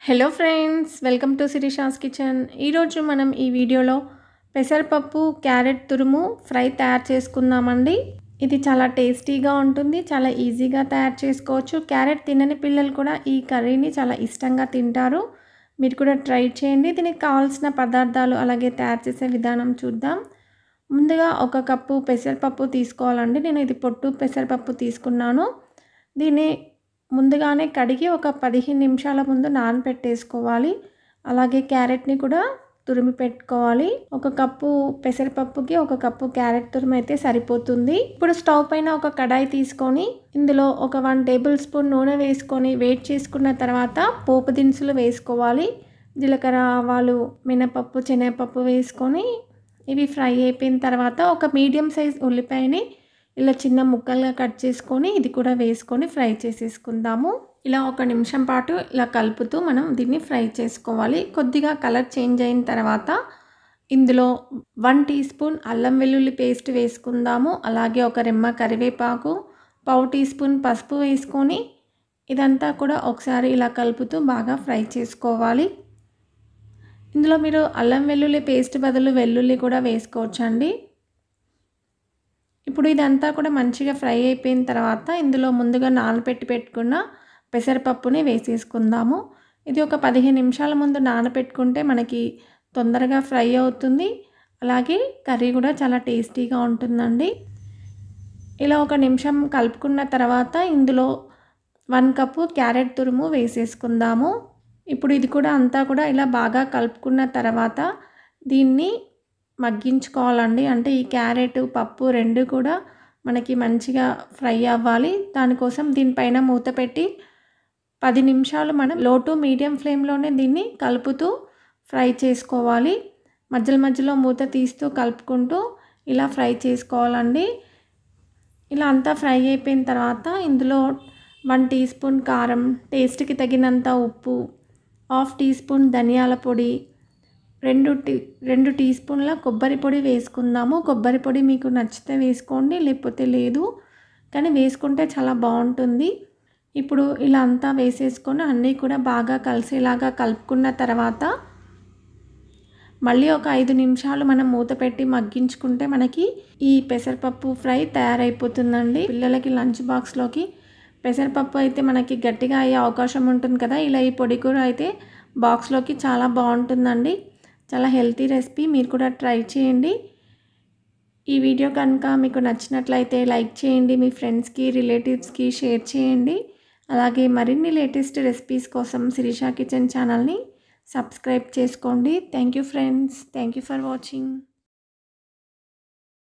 hello friends welcome to Shirisha's kitchen ఈరోజు మనం ఈ వీడియోలో పెసరపప్పు క్యారెట్ తురుము ఫ్రై తయారు చేసుకుందామండి ఇది చాలా టేస్టీగా ఉంటుంది చాలా ఈజీగా తయారు చేసుకోవచ్చు క్యారెట్ తినని పిల్లలు కూడా ఈ కర్రీని చాలా ఇష్టంగా తింటారు మీరు కూడా ట్రై చేయండి దీనికి కావాల్సిన పదార్థాలు అలాగే తయారు చేసే విధానం చూద్దాం ముందుగా ఒక కప్పు పెసరపప్పు తీసుకోవాలండి నేను ఇది పొట్టు పెసరపప్పు తీసుకున్నాను దీన్ని ముందుగానే కడిగి ఒక పదిహేను నిమిషాల ముందు నానబెట్టేసుకోవాలి అలాగే క్యారెట్ని కూడా తురిమి పెట్టుకోవాలి ఒక కప్పు పెసరపప్పుకి ఒక కప్పు క్యారెట్ తురుము అయితే సరిపోతుంది ఇప్పుడు స్టవ్ పైన ఒక కడాయి తీసుకొని ఇందులో ఒక వన్ టేబుల్ స్పూన్ నూనె వేసుకొని వేడి చేసుకున్న తర్వాత పోపు దినుసులు వేసుకోవాలి జీలకర్ర ఆవాలు మినపప్పు శనగపప్పు వేసుకొని ఇవి ఫ్రై అయిపోయిన తర్వాత ఒక మీడియం సైజ్ ఉల్లిపాయని ఇలా చిన్న ముక్కలుగా కట్ చేసుకొని ఇది కూడా వేసుకొని ఫ్రై చేసేసుకుందాము ఇలా ఒక నిమిషం పాటు ఇలా కలుపుతూ మనం దీన్ని ఫ్రై చేసుకోవాలి కొద్దిగా కలర్ చేంజ్ అయిన తర్వాత ఇందులో వన్ టీ స్పూన్ అల్లం వెల్లుల్లి పేస్ట్ వేసుకుందాము అలాగే ఒక రెమ్మ కరివేపాకు పావు టీ స్పూన్ పసుపు వేసుకొని ఇదంతా కూడా ఒకసారి ఇలా కలుపుతూ బాగా ఫ్రై చేసుకోవాలి ఇందులో మీరు అల్లం వెల్లుల్లి పేస్ట్ బదులు వెల్లుల్లి కూడా వేసుకోవచ్చండి ఇప్పుడు ఇదంతా కూడా మంచిగా ఫ్రై అయిపోయిన తర్వాత ఇందులో ముందుగా నానబెట్టి పెట్టుకున్న పెసరపప్పుని వేసేసుకుందాము ఇది ఒక పదిహేను నిమిషాల ముందు నానబెట్టుకుంటే మనకి తొందరగా ఫ్రై అవుతుంది అలాగే కర్రీ కూడా చాలా టేస్టీగా ఉంటుందండి ఇలా ఒక నిమిషం కలుపుకున్న తర్వాత ఇందులో వన్ కప్పు క్యారెట్ తురుము వేసేసుకుందాము ఇప్పుడు ఇది కూడా అంతా కూడా ఇలా బాగా కలుపుకున్న తర్వాత దీన్ని మగ్గించుకోవాలండి అంటే ఈ క్యారెట్ పప్పు రెండు కూడా మనకి మంచిగా ఫ్రై అవ్వాలి దానికోసం దీనిపైన మూత పెట్టి పది నిమిషాలు మనం లో టు మీడియం ఫ్లేమ్లోనే దీన్ని కలుపుతూ ఫ్రై చేసుకోవాలి మధ్యలో మధ్యలో మూత తీస్తూ కలుపుకుంటూ ఇలా ఫ్రై చేసుకోవాలండి ఇలా అంతా ఫ్రై అయిపోయిన తర్వాత ఇందులో వన్ టీ స్పూన్ కారం టేస్ట్కి తగినంత ఉప్పు హాఫ్ టీ స్పూన్ ధనియాల పొడి రెండు టీ రెండు టీ స్పూన్ల కొబ్బరి పొడి వేసుకుందాము కొబ్బరి పొడి మీకు నచ్చితే వేసుకోండి లేకపోతే లేదు కానీ వేసుకుంటే చాలా బాగుంటుంది ఇప్పుడు ఇలా అంతా వేసేసుకొని అన్నీ కూడా బాగా కలిసేలాగా కలుపుకున్న తర్వాత మళ్ళీ ఒక ఐదు నిమిషాలు మనం మూత పెట్టి మగ్గించుకుంటే మనకి ఈ పెసరపప్పు ఫ్రై తయారైపోతుందండి పిల్లలకి లంచ్ బాక్స్లోకి పెసరపప్పు అయితే మనకి గట్టిగా అయ్యే అవకాశం ఉంటుంది కదా ఇలా ఈ పొడి కూర అయితే బాక్స్లోకి చాలా బాగుంటుందండి చాలా హెల్తీ రెసిపీ మీరు కూడా ట్రై చేయండి ఈ వీడియో కనుక మీకు నచ్చినట్లయితే లైక్ చేయండి మీ ఫ్రెండ్స్కి రిలేటివ్స్కి షేర్ చేయండి అలాగే మరిన్ని లేటెస్ట్ రెసిపీస్ కోసం శిరీషా కిచెన్ ఛానల్ని సబ్స్క్రైబ్ చేసుకోండి thank you friends thank you for watching